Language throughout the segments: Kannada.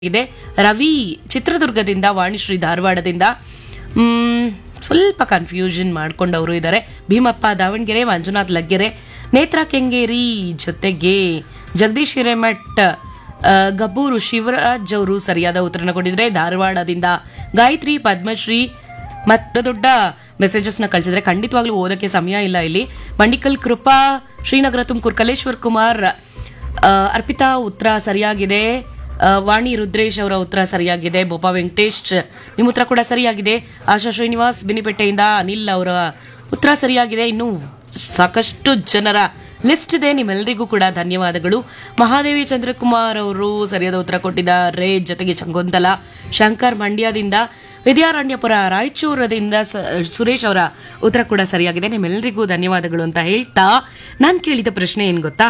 ಇದೆ ರವಿ ಚಿತ್ರದುರ್ಗದಿಂದ ವಾಣಿಶ್ರೀ ಧಾರವಾಡದಿಂದ ಮ್, ಸ್ವಲ್ಪ ಕನ್ಫ್ಯೂಷನ್ ಮಾಡ್ಕೊಂಡವರು ಇದ್ದಾರೆ ಭೀಮಪ್ಪ ದಾವಣಗೆರೆ ಮಂಜುನಾಥ್ ಲಗ್ಗೆರೆ ನೇತ್ರ ಕೆಂಗೇರಿ ಜೊತೆಗೆ ಜಗದೀಶ್ ಹಿರೇಮಠ್ ಆ, ಗಬ್ಬೂರು ಶಿವರಾಜ್ ಅವರು ಸರಿಯಾದ ಉತ್ತರನ ಕೊಟ್ಟಿದ್ರೆ ಧಾರವಾಡದಿಂದ ಗಾಯತ್ರಿ ಪದ್ಮಶ್ರೀ ಮತ್ತೆ ದೊಡ್ಡ ಮೆಸೇಜಸ್ನ ಕಳಿಸಿದ್ರೆ ಖಂಡಿತವಾಗ್ಲೂ ಓದಕ್ಕೆ ಸಮಯ ಇಲ್ಲ ಇಲ್ಲಿ ಮಂಡಿಕಲ್ ಕೃಪಾ ಶ್ರೀನಗರ ತುಮಕೂರು ಕಲೇಶ್ವರ್ ಕುಮಾರ್ ಆ, ಅರ್ಪಿತಾ ಉತ್ತರ ಸರಿಯಾಗಿದೆ ಆ, ವಾಣಿ ರುದ್ರೇಶ್ ಅವರ ಉತ್ತರ ಸರಿಯಾಗಿದೆ ಬೋಪಾ ವೆಂಕಟೇಶ್ ನಿಮ್ಮ ಉತ್ತರ ಕೂಡ ಸರಿಯಾಗಿದೆ ಆಶಾ ಶ್ರೀನಿವಾಸ್ ಬಿನಿಪೇಟೆಯಿಂದ ಅನಿಲ್ ಅವರ ಉತ್ತರ ಸರಿಯಾಗಿದೆ ಇನ್ನು ಸಾಕಷ್ಟು ಜನರ ಲಿಸ್ಟ್ ಇದೆ ನಿಮ್ಮೆಲ್ಲರಿಗೂ ಕೂಡ ಧನ್ಯವಾದಗಳು ಮಹಾದೇವಿ ಚಂದ್ರಕುಮಾರ್ ಅವರು ಸರಿಯಾದ ಉತ್ತರ ಕೊಟ್ಟಿದ್ದಾರೆ ಜೊತೆಗೆ ಶಂಗೊಂದಲ ಶಂಕರ್ ಮಂಡ್ಯದಿಂದ ವಿದ್ಯಾರಣ್ಯಪುರ ರಾಯಚೂರದಿಂದ ಸ- ಸುರೇಶ್ ಅವರ ಉತ್ತರ ಕೂಡ ಸರಿಯಾಗಿದೆ ನಿಮ್ಮೆಲ್ಲರಿಗೂ ಧನ್ಯವಾದಗಳು ಅಂತ ಹೇಳ್ತಾ ನಾನು ಕೇಳಿದ ಪ್ರಶ್ನೆ ಏನ್ ಗೊತ್ತಾ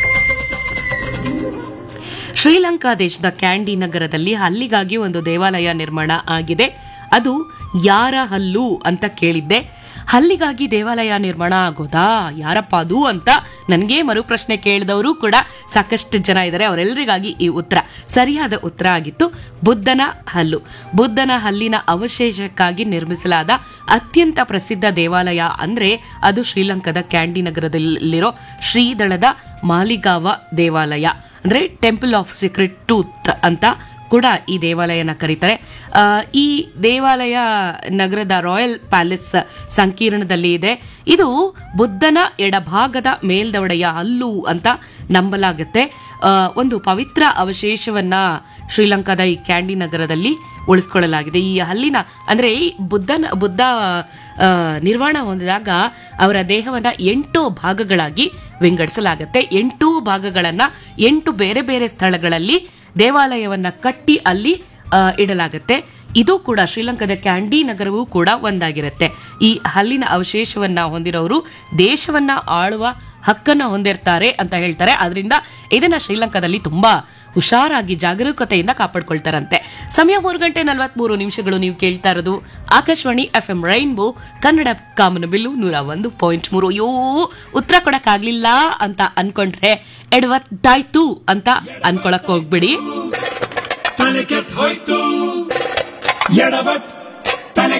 ಶ್ರೀಲಂಕಾ ದೇಶದ ಕ್ಯಾಂಡಿ ನಗರದಲ್ಲಿ ಹಲ್ಲಿಗಾಗಿ ಒಂದು ದೇವಾಲಯ ನಿರ್ಮಾಣ ಆಗಿದೆ ಅದು ಯಾರ ಹಲ್ಲು ಅಂತ ಕೇಳಿದ್ದೆ ಹಲ್ಲಿಗಾಗಿ ದೇವಾಲಯ ನಿರ್ಮಾಣ ಆಗೋದಾ ಯಾರಪ್ಪ ಅದು ಅಂತ ನನಗೆ ಮರುಪ್ರಶ್ನೆ ಕೇಳಿದವರು ಕೂಡ ಸಾಕಷ್ಟು ಜನ ಇದ್ದಾರೆ ಅವರೆಲ್ಲರಿಗಾಗಿ ಈ ಉತ್ತರ ಸರಿಯಾದ ಉತ್ತರ ಆಗಿತ್ತು ಬುದ್ಧನ ಹಲ್ಲು ಬುದ್ಧನ ಹಲ್ಲಿನ ಅವಶೇಷಕ್ಕಾಗಿ ನಿರ್ಮಿಸಲಾದ ಅತ್ಯಂತ ಪ್ರಸಿದ್ಧ ದೇವಾಲಯ ಅಂದ್ರೆ ಅದು ಶ್ರೀಲಂಕಾದ ಕ್ಯಾಂಡಿ ನಗರದಲ್ಲಿರೋ ಶ್ರೀದಳದ ಮಾಲಿಗಾವ ದೇವಾಲಯ ಅಂದ್ರೆ ಟೆಂಪಲ್ ಆಫ್ ಸೀಕ್ರೆಟ್ ಟೂತ್ ಅಂತ ಕೂಡ ಈ ದೇವಾಲಯನ ಕರೀತಾರೆ ಆ, ಈ ದೇವಾಲಯ ನಗರದ ರಾಯಲ್ ಪ್ಯಾಲೇಸ್ ಸಂಕೀರ್ಣದಲ್ಲಿ ಇದೆ ಇದು ಬುದ್ಧನ ಎಡಭಾಗದ ಮೇಲ್ದವಡೆಯ ಹಲ್ಲು ಅಂತ ನಂಬಲಾಗುತ್ತೆ ಆ, ಒಂದು ಪವಿತ್ರ ಅವಶೇಷವನ್ನ ಶ್ರೀಲಂಕಾದ ಈ ಕ್ಯಾಂಡಿ ನಗರದಲ್ಲಿ ಉಳಿಸ್ಕೊಳ್ಳಲಾಗಿದೆ ಈ ಹಲ್ಲಿನ ಅಂದ್ರೆ ಈ ಬುದ್ಧನ ಬುದ್ಧ ಆ, ನಿರ್ವಾಣ ಹೊಂದಿದಾಗ ಅವರ ದೇಹವನ್ನ ಎಂಟು ಭಾಗಗಳಾಗಿ ವಿಂಗಡಿಸಲಾಗುತ್ತೆ ಎಂಟು ಭಾಗಗಳನ್ನ ಎಂಟು ಬೇರೆ ಬೇರೆ ಸ್ಥಳಗಳಲ್ಲಿ ದೇವಾಲಯವನ್ನ ಕಟ್ಟಿ ಅಲ್ಲಿ ಆ, ಇಡಲಾಗುತ್ತೆ ಇದು ಕೂಡ ಶ್ರೀಲಂಕಾದ ಕ್ಯಾಂಡಿ ನಗರವೂ ಕೂಡ ಒಂದಾಗಿರುತ್ತೆ ಈ ಹಲ್ಲಿನ ಅವಶೇಷವನ್ನ ಹೊಂದಿರೋರು ದೇಶವನ್ನ ಆಳುವ ಹಕ್ಕನ್ನ ಹೊಂದಿರ್ತಾರೆ ಅಂತ ಹೇಳ್ತಾರೆ ಅದರಿಂದ ಇದನ್ನ ಶ್ರೀಲಂಕಾದಲ್ಲಿ ತುಂಬಾ ಹುಷಾರಾಗಿ ಜಾಗರೂಕತೆಯಿಂದ ಕಾಪಾಡ್ಕೊಳ್ತಾರಂತೆ ಸಮಯ ಮೂರು ಗಂಟೆ ನಲವತ್ಮೂರು ನಿಮಿಷಗಳು ನೀವು ಕೇಳ್ತಾ ಇರೋದು Akashvani F M rainbow Kannada Kamanabillu ನೂರ ಒಂದು ಪಾಯಿಂಟ್ ಮೂರು ಅಯ್ಯೋ ಉತ್ತರ ಕೊಡಕ್ಕಾಗ್ಲಿಲ್ಲ ಅಂತ ಅನ್ಕೊಂಡ್ರೆ ಎಡವತ್ತಾಯ್ತು ಅಂತ ಅನ್ಕೊಳಕ್ ಹೋಗ್ಬಿಡಿ ತಲೆ ಕೆಟ್ಟ ಹೋಯ್ತು ಎಡವಟ್